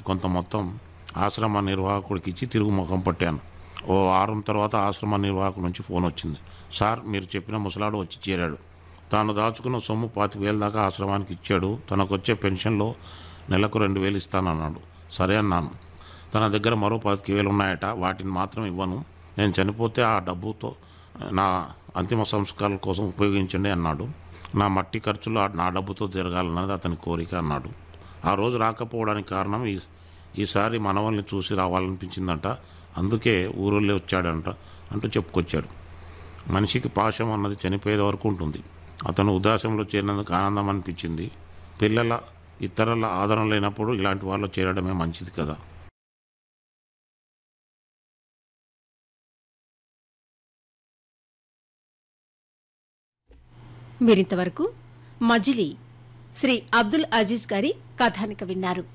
కొంత మొత్తం ఆశ్రమ నిర్వాహకుడికి ఇచ్చి తిరుగు ముఖం పట్టాను ఓ వారం తర్వాత ఆశ్రమ నిర్వాహకుడి నుంచి ఫోన్ వచ్చింది సార్ మీరు చెప్పిన ముసలాడు వచ్చి చేరాడు తాను దాచుకున్న సొమ్ము పాతి వేల దాకా ఆశ్రమానికి ఇచ్చాడు తనకు వచ్చే పెన్షన్లో నెలకు రెండు వేలు ఇస్తానన్నాడు సరే అన్నాను తన దగ్గర మరో పాతిక వేలు ఉన్నాయట వాటిని మాత్రం ఇవ్వను నేను చనిపోతే ఆ డబ్బుతో నా అంతిమ సంస్కారాల కోసం ఉపయోగించండి అన్నాడు నా మట్టి ఖర్చులు ఆ- నా డబ్బుతో తిరగాలన్నది అతని కోరిక అన్నాడు ఆ రోజు రాకపోవడానికి కారణం ఈ ఈసారి మనవల్ని చూసి రావాలనిపించిందంట అందుకే ఊరోళ్ళే వచ్చాడంట అంటూ చెప్పుకొచ్చాడు మనిషికి పాశం అన్నది చనిపోయేది వరకు ఉంటుంది అతను ఉదాసంలో చేరినందుకు ఆనందం అనిపించింది పిల్లల ఇతరుల ఆదరణ లేనప్పుడు ఇలాంటి వాళ్ళు చేరడమే మంచిది కదా మీరింతవరకు మజిలీ శ్రీ అబ్దుల్ అజీజ్ గారి కథానిక విన్నారు